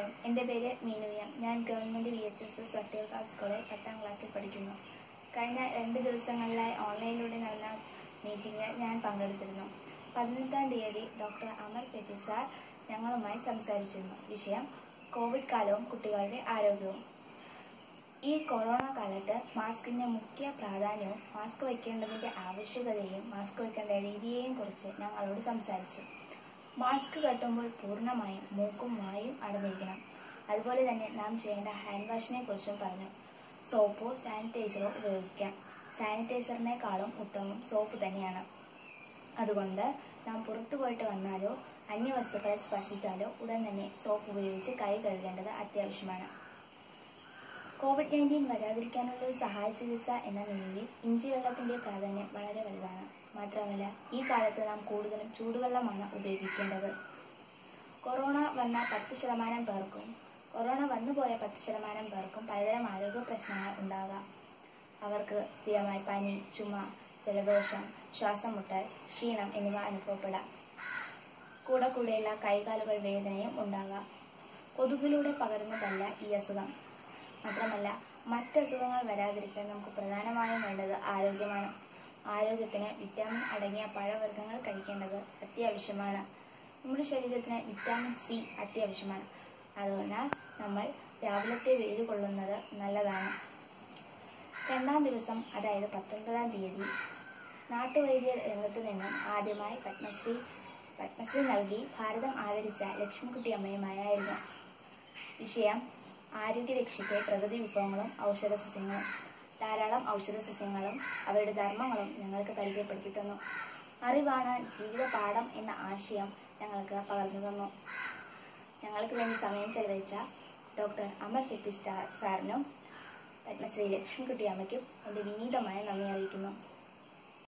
എൻ്റെ പേര് മീനു എം ഞാൻ government V H S S Vattiyoorkavu സ്കൂളിൽ പത്താം ക്ലാസ്സിൽ പഠിക്കുന്നു കഴിഞ്ഞ രണ്ട് ദിവസങ്ങളിലായി ഓൺലൈനിലൂടെ നടന്ന മീറ്റിംഗിൽ ഞാൻ പങ്കെടുത്തിരുന്നു പതിനെട്ടാം തീയതി ഡോക്ടർ അമർ പെറ്റി സാർ ഞങ്ങളുമായി സംസാരിച്ചിരുന്നു വിഷയം കോവിഡ് കാലവും കുട്ടികളുടെ ആരോഗ്യവും ഈ കൊറോണ കാലത്ത് മാസ്കിന്റെ മുഖ്യ പ്രാധാന്യവും മാസ്ക് വയ്ക്കേണ്ടതിന്റെ ആവശ്യകതയും മാസ്ക് വയ്ക്കേണ്ട രീതിയെയും കുറിച്ച് ഞങ്ങളോട് സംസാരിച്ചു മാസ്ക് കെട്ടുമ്പോൾ പൂർണ്ണമായും മൂക്കും വായും അടഞ്ഞിരിക്കണം അതുപോലെ തന്നെ നാം ചെയ്യേണ്ട ഹാൻഡ് വാഷിനെ കുറിച്ചും പറഞ്ഞു സോപ്പോ സാനിറ്റൈസറോ ഉപയോഗിക്കാം സാനിറ്റൈസറിനേക്കാളും ഉത്തമം സോപ്പ് തന്നെയാണ് അതുകൊണ്ട് നാം പുറത്തു പോയിട്ട് വന്നാലോ അന്യവസ്തുക്കളെ സ്പർശിച്ചാലോ ഉടൻ തന്നെ സോപ്പ് ഉപയോഗിച്ച് കൈ കഴുകേണ്ടത് അത്യാവശ്യമാണ് കോവിഡ് നയൻറ്റീൻ വരാതിരിക്കാനുള്ള ഒരു സഹായ ചികിത്സ എന്ന നിലയിൽ ഇഞ്ചി വെള്ളത്തിന്റെ പ്രാധാന്യം വളരെ വലുതാണ് മാത്രമല്ല ഈ കാലത്ത് നാം കൂടുതലും ചൂടുവെള്ളമാണ് ഉപയോഗിക്കേണ്ടത് കൊറോണ വന്ന പത്ത് ശതമാനം പേർക്കും കൊറോണ വന്നുപോയ പത്ത് ശതമാനം പേർക്കും പലതരം ആരോഗ്യ പ്രശ്നങ്ങൾ ഉണ്ടാകാം അവർക്ക് സ്ഥിരമായി പനി ചുമ ജലദോഷം ശ്വാസം മുട്ടൽ ക്ഷീണം എന്നിവ അനുഭവപ്പെടാം കൂടെ കൂടെയുള്ള കൈകാലുകൾ വേദനയും ഉണ്ടാകാം കൊതുകിലൂടെ പകരുന്നതല്ല ഈ അസുഖം മാത്രമല്ല മറ്റ് അസുഖങ്ങൾ വരാതിരിക്കാൻ നമുക്ക് പ്രധാനമായും വേണ്ടത് ആരോഗ്യമാണ് ആരോഗ്യത്തിന് വിറ്റാമിൻ അടങ്ങിയ പഴവർഗ്ഗങ്ങൾ കഴിക്കേണ്ടത് അത്യാവശ്യമാണ് നമ്മുടെ ശരീരത്തിന് വിറ്റാമിൻ സി അത്യാവശ്യമാണ് അതുകൊണ്ട് നമ്മൾ രാവിലത്തെ വെയിൽ കൊള്ളുന്നത് നല്ലതാണ് രണ്ടാം ദിവസം അതായത് പത്തൊൻപതാം തീയതി നാട്ടുവൈദ്യ രംഗത്തു നിന്നും ആദ്യമായി പത്മശ്രീ പത്മശ്രീ നൽകി ഭാരതം ആദരിച്ച ലക്ഷ്മിക്കുട്ടി അമ്മയുമായായിരുന്നു വിഷയം ആരോഗ്യരക്ഷയ്ക്ക് പ്രകൃതി വിഭവങ്ങളും ഔഷധ സസ്യങ്ങളും ധാരാളം ഔഷധ സസ്യങ്ങളും അവരുടെ ധർമ്മങ്ങളും ഞങ്ങൾക്ക് പരിചയപ്പെടുത്തി തന്നു അറിവാണ് ജീവിത പാഠം എന്ന ആശയം ഞങ്ങൾക്ക് പകർന്നു തന്നു ഞങ്ങൾക്ക് വേണ്ടി സമയം ചെലവഴിച്ച ഡോക്ടർ അമർ പെറ്റി സ്റ്റാർ സാറിനും പത്മശ്രീ ലക്ഷ്മിക്കുട്ടി അമ്മയ്ക്കും എൻ്റെ വിനീതമായ നന്ദി അറിയിക്കുന്നു